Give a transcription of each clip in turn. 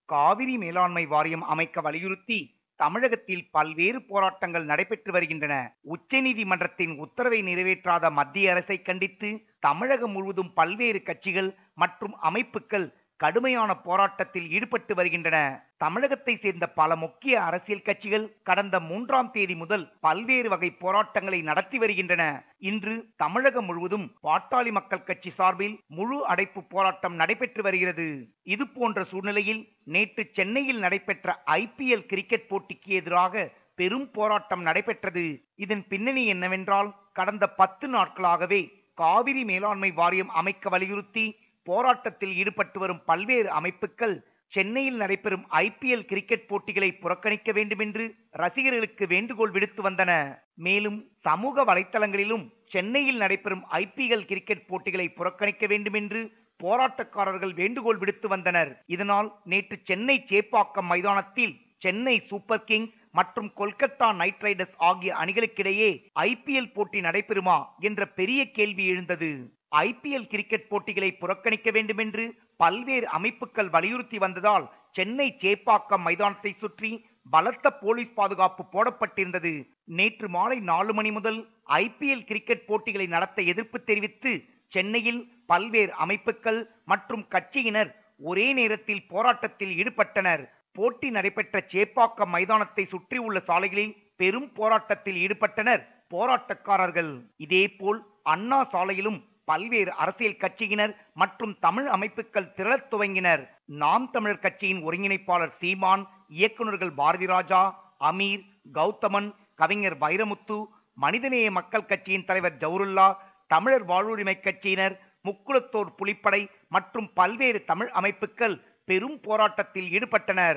காவிரி மேலாண்மை வாரியம் அமைக்க வலியுறுத்தி தமிழகத்தில் பல்வேறு போராட்டங்கள் நடைபெற்று வருகின்றன உச்சநீதிமன்றத்தின் உத்தரவை நிறைவேற்றாத மத்திய அரசை கண்டித்து தமிழகம் முழுவதும் பல்வேறு கட்சிகள் மற்றும் அமைப்புகள் கடுமையான போராட்டத்தில் ஈடுபட்டு வருகின்றன தமிழகத்தை சேர்ந்த பல முக்கிய அரசியல் கட்சிகள் கடந்த மூன்றாம் தேதி முதல் பல்வேறு வகை போராட்டங்களை நடத்தி வருகின்றன இன்று தமிழகம் முழுவதும் பாட்டாளி மக்கள் கட்சி சார்பில் முழு அடைப்பு போராட்டம் நடைபெற்று வருகிறது இது போன்ற சூழ்நிலையில் நேற்று சென்னையில் நடைபெற்ற ஐபிஎல் கிரிக்கெட் போட்டிக்கு எதிராக பெரும் போராட்டம் நடைபெற்றது இதன் பின்னணி என்னவென்றால் கடந்த பத்து நாட்களாகவே காவிரி மேலாண்மை வாரியம் அமைக்க வலியுறுத்தி போராட்டத்தில் ஈடுபட்டு வரும் பல்வேறு அமைப்புகள் சென்னையில் நடைபெறும் ஐபிஎல் கிரிக்கெட் போட்டிகளை புறக்கணிக்க வேண்டும் என்று ரசிகர்களுக்கு வேண்டுகோள் விடுத்து வந்தன மேலும் சமூக வலைத்தளங்களிலும் சென்னையில் நடைபெறும் ஐபிஎல் கிரிக்கெட் போட்டிகளை புறக்கணிக்க வேண்டும் என்று போராட்டக்காரர்கள் வேண்டுகோள் விடுத்து வந்தனர் இதனால் நேற்று சென்னை சேப்பாக்கம் மைதானத்தில் சென்னை சூப்பர் கிங்ஸ் மற்றும் கொல்கத்தா நைட் ரைடர்ஸ் ஆகிய அணிகளுக்கிடையே ஐபிஎல் போட்டி நடைபெறுமா என்ற பெரிய கேள்வி எழுந்தது ஐபிஎல் கிரிக்கெட் போட்டிகளை புறக்கணிக்க வேண்டும் என்று பல்வேறு அமைப்புகள் வலியுறுத்தி வந்ததால் சென்னை சேப்பாக்கம் மைதானத்தை சுற்றி பலத்த போலீஸ் பாதுகாப்பு போடப்பட்டிருந்தது நேற்று மாலை நாலு மணி முதல் ஐபிஎல் கிரிக்கெட் போட்டிகளை நடத்த எதிர்ப்பு தெரிவித்து சென்னையில் பல்வேறு அமைப்புகள் மற்றும் கட்சியினர் ஒரே நேரத்தில் போராட்டத்தில் ஈடுபட்டனர் போட்டி நடைபெற்ற சேப்பாக்கம் மைதானத்தை சுற்றியுள்ள சாலைகளில் பெரும் போராட்டத்தில் ஈடுபட்டனர் போராட்டக்காரர்கள் இதேபோல் அண்ணா சாலையிலும் பல்வேறு அரசியல் கட்சியினர் மற்றும் தமிழ் அமைப்புகள் திரளத் துவங்கினர் நாம் தமிழர் கட்சியின் ஒருங்கிணைப்பாளர் சீமான் இயக்குநர்கள் பாரதி ராஜா அமீர் கௌதமன் கவிஞர் வைரமுத்து மனிதநேய மக்கள் கட்சியின் தலைவர் ஜவுருல்லா தமிழர் வாழ்வுரிமை கட்சியினர் முக்குளத்தோர் புலிப்படை மற்றும் பல்வேறு தமிழ் அமைப்புகள் பெரும் போராட்டத்தில் ஈடுபட்டனர்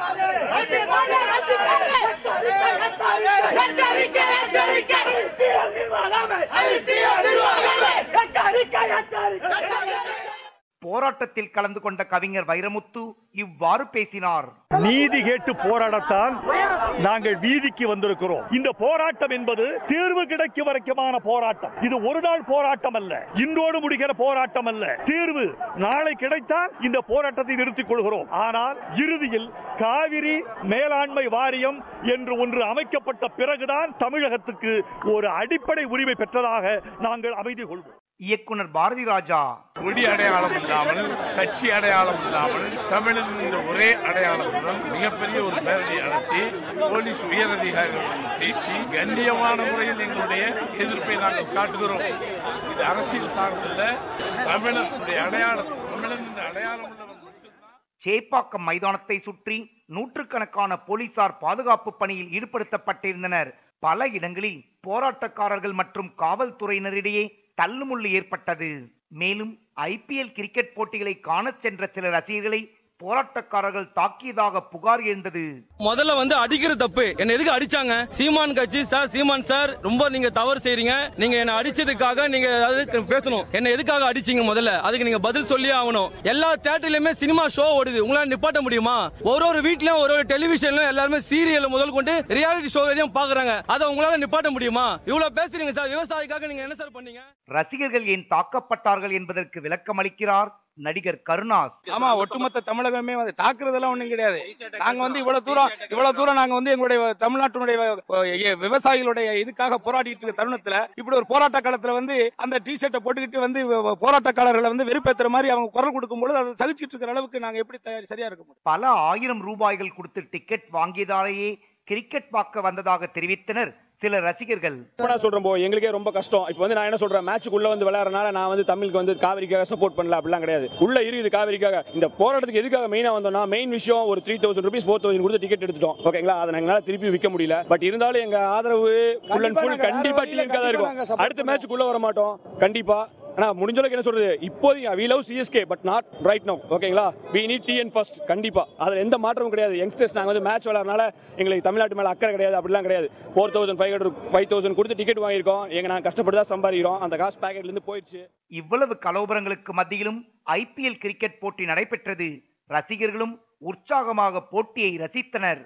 போராட்டத்தில் கலந்து கொண்ட கவிஞர் வைரமுத்து இவ்வாறு பேசினார் நீதி கேட்டு போராடத்தான் நாங்கள் வீதிக்கு வந்திருக்கிறோம் இந்த போராட்டம் என்பது தீர்வு கிடைக்கும் வரைக்குமான போராட்டம் இது ஒரு நாள் போராட்டம் அல்ல இன்றோடு முடிகிற போராட்டம் அல்ல தீர்வு நாளை கிடைத்தால் இந்த போராட்டத்தை நிறுத்திக் கொள்கிறோம் ஆனால் இறுதியில் காவிரி மேலாண்மை வாரியம் என்று ஒன்று அமைக்கப்பட்ட பிறகுதான் தமிழகத்துக்கு ஒரு அடிப்படை உரிமை பெற்றதாக நாங்கள் அமைதி கொள்வோம் இயக்குனர் பாரதி ராஜா கொடி அடையாளம் இல்லாமல் கட்சி அடையாளம் இல்லாமல் தமிழின் என்ற ஒரே அடையாளத்துடன் மிகப்பெரிய ஒரு பேரணி நடத்தி போலீஸ் உயரதிகாரிகளுடன் பேசி கண்ணியமான முறையில் எங்களுடைய எதிர்ப்பை நாங்கள் காட்டுகிறோம் இது அரசியல் சார்ந்தல்ல தமிழனுடைய அடையாளம் தமிழன் என்ற அடையாளம் உள்ளவன் மட்டும்தான் சேப்பாக்கம் மைதானத்தை சுற்றி நூற்றுக்கணக்கான போலீசார் பாதுகாப்பு பணியில் ஈடுபடுத்தப்பட்டிருந்தனர் பல இடங்களில் போராட்டக்காரர்கள் மற்றும் காவல்துறையினரிடையே தள்ளுமுள்ளு ஏற்பட்டது மேலும் ஐபிஎல் கிரிக்கெட் போட்டிகளை காணச் சென்ற சில ரசிகர்களை போராட்டக்காரர்கள் தாக்கியதாக புகார் எழுந்தது முதல்ல வந்து அடிக்கிற தப்பு என்ன எதுக்கு அடிச்சாங்க சீமான் கட்சி சார் சீமான் சார் ரொம்ப நீங்க தவறு செய்றீங்க நீங்க என்ன அடிச்சதுக்காக நீங்க அதாவது பேசணும் என்ன எதுக்காக அடிச்சீங்க முதல்ல அதுக்கு நீங்க பதில் சொல்லியே ஆகணும் எல்லா தேட்டர்லயுமே சினிமா ஷோ ஓடுது உங்களால நிப்பாட்ட முடியுமா ஒரு ஒரு வீட்லயும் ஒரு ஒரு டெலிவிஷன்லயும் எல்லாருமே சீரியல் முதல் கொண்டு ரியாலிட்டி ஷோ வரையும் பாக்குறாங்க அதை உங்களால நிப்பாட்ட முடியுமா இவ்வளவு பேசுறீங்க சார் விவசாயிக்காக நீங்க என்ன சார் பண்ணீங்க ரசிகர்கள் ஏன் தாக்கப்பட்டார்கள் என்பதற்கு விளக்கம் அளிக்கிறார் நடிகர் கருணாஸ் ஆமா ஒட்டுமொத்த தமிழகமே வந்து தாக்குறதெல்லாம் ஒண்ணும் கிடையாது நாங்க வந்து இவ்வளவு தூரம் இவ்வளவு தூரம் நாங்க வந்து எங்களுடைய தமிழ்நாட்டினுடைய அஹ், விவசாயிகளுடைய இதுக்காக போராடிட்டு இருக்க தருணத்துல இப்படி ஒரு போராட்ட காலத்துல வந்து அந்த டி ஷர்ட்டை போட்டுக்கிட்டு வந்து வ- போராட்டக்காரர்களை வந்து வெறுப்பேத்துற மாதிரி அவங்க குரல் கொடுக்கும் பொழுது அதை சகிச்சிட்டு இருக்கிற அளவுக்கு நாங்க எப்படி தயார் சரியா இருக்க முடியும் பல ஆயிரம் ரூபாய்கள் கொடுத்து டிக்கெட் வாங்கியதாலேயே கிரிக்கெட் பார்க்க வந்ததாக தெரிவித்தனர் சில ரசிகர்கள் இப்ப நான் சொல்றேன் bro, எங்களுக்கே ரொம்ப கஷ்டம் இப்போ வந்து நான் என்ன சொல்றேன் மேட்சுக்குள்ள வந்து விளையாடுறனால நான் வந்து தமிழுக்கு வந்து காவிரிக்காக சப்போர்ட் பண்ணல அப்படிலாம் கிடையாது உள்ள இருக்குது காவிரிக்காக இந்த போராட்டத்துக்கு எதுக்காக மெயினா வந்தோம்னா மெயின் விஷயம் ஒரு three thousand rupees four thousand கொடுத்து டிக்கெட் எடுத்துட்டோம் ஓகேங்களா அதை எங்களால திருப்பி விற்க முடியல பட் இருந்தாலும் எங்க ஆதரவு ஃபுல் அண்ட் ஃபுல் நாங்க கண்டிப்பா ஆதரவு டீமுக்காக தான் கண்டிப்பா நாங்க இருக்கும் support அடுத்த மேட்சுக்குள்ள வர மாட்டோம் கண்டிப்பா ஆனா முடிஞ்ச அளவுக்கு என்ன சொல்றது இப்போதைக்கு we love CSK but not right no ஓகேங்களா வி நீட் டிஎன் ஃபர்ஸ்ட் கண்டிப்பா அதுல எந்த மாற்றமும் கிடையாது யங்ஸ்டர்ஸ் நாங்க வந்து மேட்ச் விளையாடுறனால எங்களுக்கு தமிழ்நாட்டு மேல அக்கறை கிடையாது அப்படிலாம் கிடையாது four thousand five hundred five thousand கொடுத்து டிக்கெட் வாங்கியிருக்கோம் எங்க நாங்க கஷ்டப்பட்டு தான் சம்பாதிக்கிறோம் அந்த காசு பேக்கெட்ல இருந்து போயிடுச்சு இவ்வளவு கலவரங்களுக்கு மத்தியிலும் ஐபிஎல் கிரிக்கெட் போட்டி நடைபெற்றது ரசிகர்களும் உற்சாகமாக போட்டியை ரசித்தனர்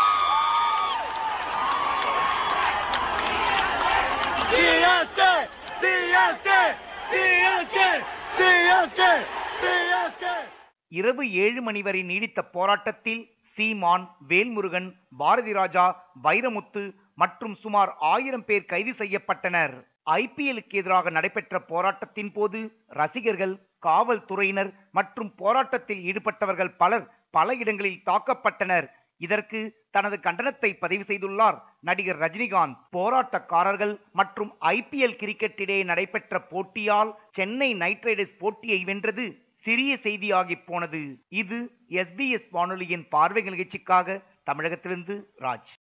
CSK CSK CSK CSK CSK இரவு ஏழு மணி வரை நீடித்த போராட்டத்தில் சீமான் வேல்முருகன் பாரதி ராஜா வைரமுத்து மற்றும் சுமார் ஆயிரம் பேர் கைது செய்யப்பட்டனர் ஐபிஎல்லுக்கு எதிராக நடைபெற்ற போராட்டத்தின் போது ரசிகர்கள் காவல்துறையினர் மற்றும் போராட்டத்தில் ஈடுபட்டவர்கள் பலர் பல இடங்களில் தாக்கப்பட்டனர் இதற்கு தனது கண்டனத்தை பதிவு செய்துள்ளார் நடிகர் ரஜினிகாந்த் போராட்டக்காரர்கள் மற்றும் ஐபிஎல் கிரிக்கெட் இடையே நடைபெற்ற போட்டியால் சென்னை நைட் ரைடர்ஸ் போட்டியை வென்றது சிறிய செய்தியாகி போனது இது எஸ்பிஎஸ் வானொலியின் பார்வை நிகழ்ச்சிக்காக தமிழகத்திலிருந்து ராஜ்